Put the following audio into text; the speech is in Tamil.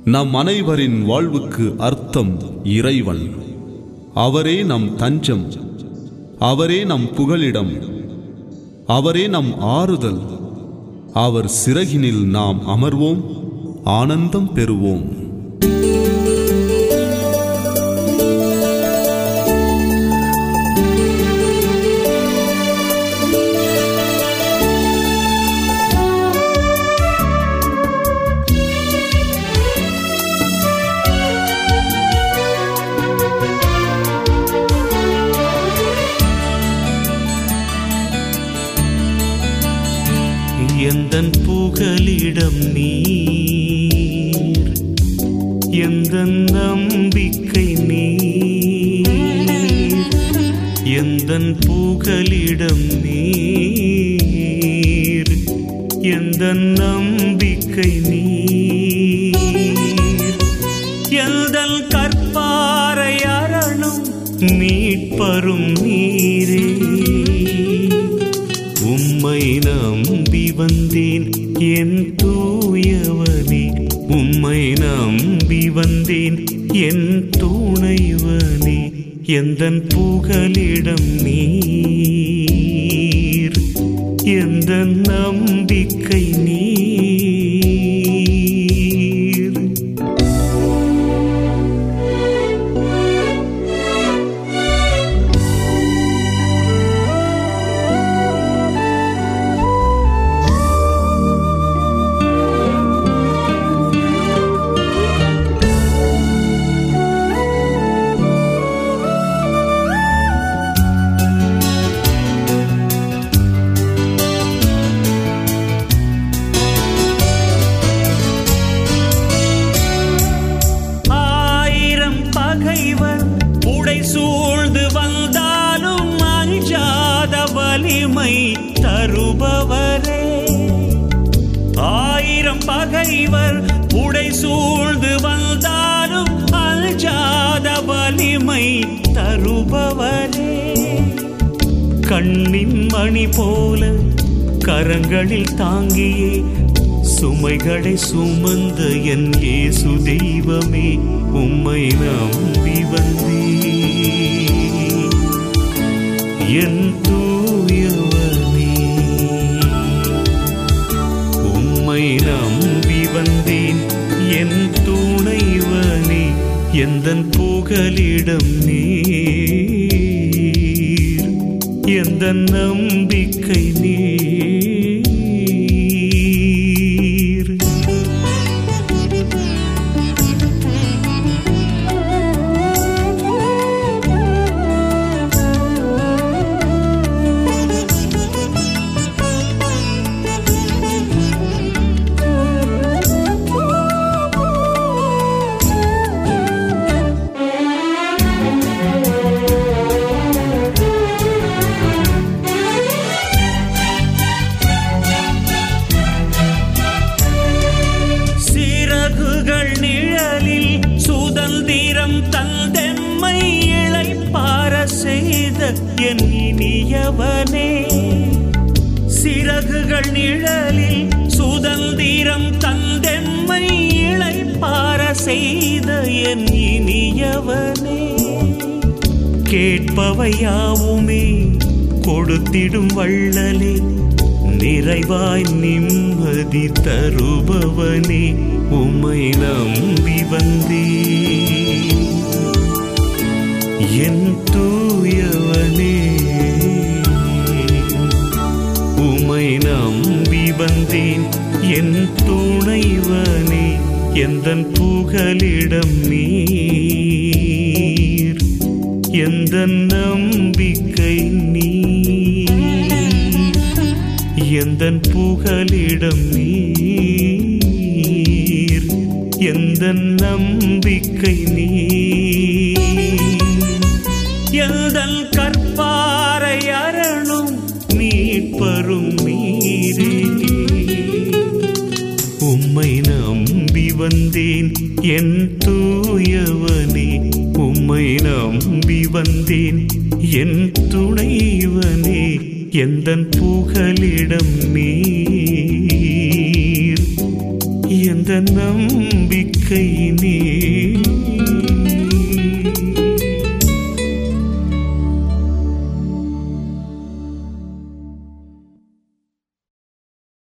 நம் அனைவரின் வாழ்வுக்கு அர்த்தம் இறைவன் அவரே நம் தஞ்சம் அவரே நம் புகலிடம் அவரே நம் ஆறுதல் அவர் சிறகினில் நாம் அமர்வோம் ஆனந்தம் பெறுவோம் எந்தன் புகலிடம் நீர் எந்த நம்பிக்கை நீர் எந்தன் புகலிடம் நீர் எந்த நம்பிக்கை நீர் எந்தன் கற்பாரை அரணும் மீட்பரும் நீரே உம்மை நம்பி வந்தேன் என் தூயவனே உம்மை நம்பி வந்தேன் என் துணைவனே எந்தன் புகலிடம் நீர் எந்த நம்பிக்கை நீர் ஆயிரம் பகைவர் உடை சூழ்ந்து வந்தாலும் அஞ்சாத வலிமை தருபவரே ஆயிரம் பகைவர் உடை சூழ்ந்து வந்தாலும் அஞ்சாத வலிமை தருபவரே கண்ணின் மணி போல கரங்களில் தாங்கியே சுமைகளை சுமந்த என் இயேசு தெய்வமே உம்மை நம்பி வந்தே என் தூயவனே உம்மை நம்பி வந்தேன் என் துணைவனே எந்தன் புகலிடம் நீர் எந்த நம்பிக்கை நீர் சிறகுகள் நிழலில் சுதந்திரம் தந்தெம்மை இளைப்பார செய்த என் இனியவனே சிறகுகள் நிழலில் சுதந்திரம் தந்தெம்மை இளைப்பார செய்த என் இனியவனே கேட்பவையாவுமே கொடுத்திடும் வள்ளலே நிறைவாய் நிம்மதி தருபவனே உம்மை நம்பி வந்தே என் தூயவனே உம்மை நம்பி வந்தேன் என் துணைவனே எந்தன் புகலிடம் நீர் எந்த நம்பிக்கை நீர் எந்தன் புகலிடம் நீர் எந்த நம்பிக்கை நீர் எந்தன் கற்பாரை அரணும் மீட்பரும் நீரே உம்மை நம்பி வந்தேன் என் தூயவனே உம்மை நம்பி வந்தேன் என் துணைவனே எந்தன் புகலிடம் நீர் எந்த எந்த நம்பிக்கை நீ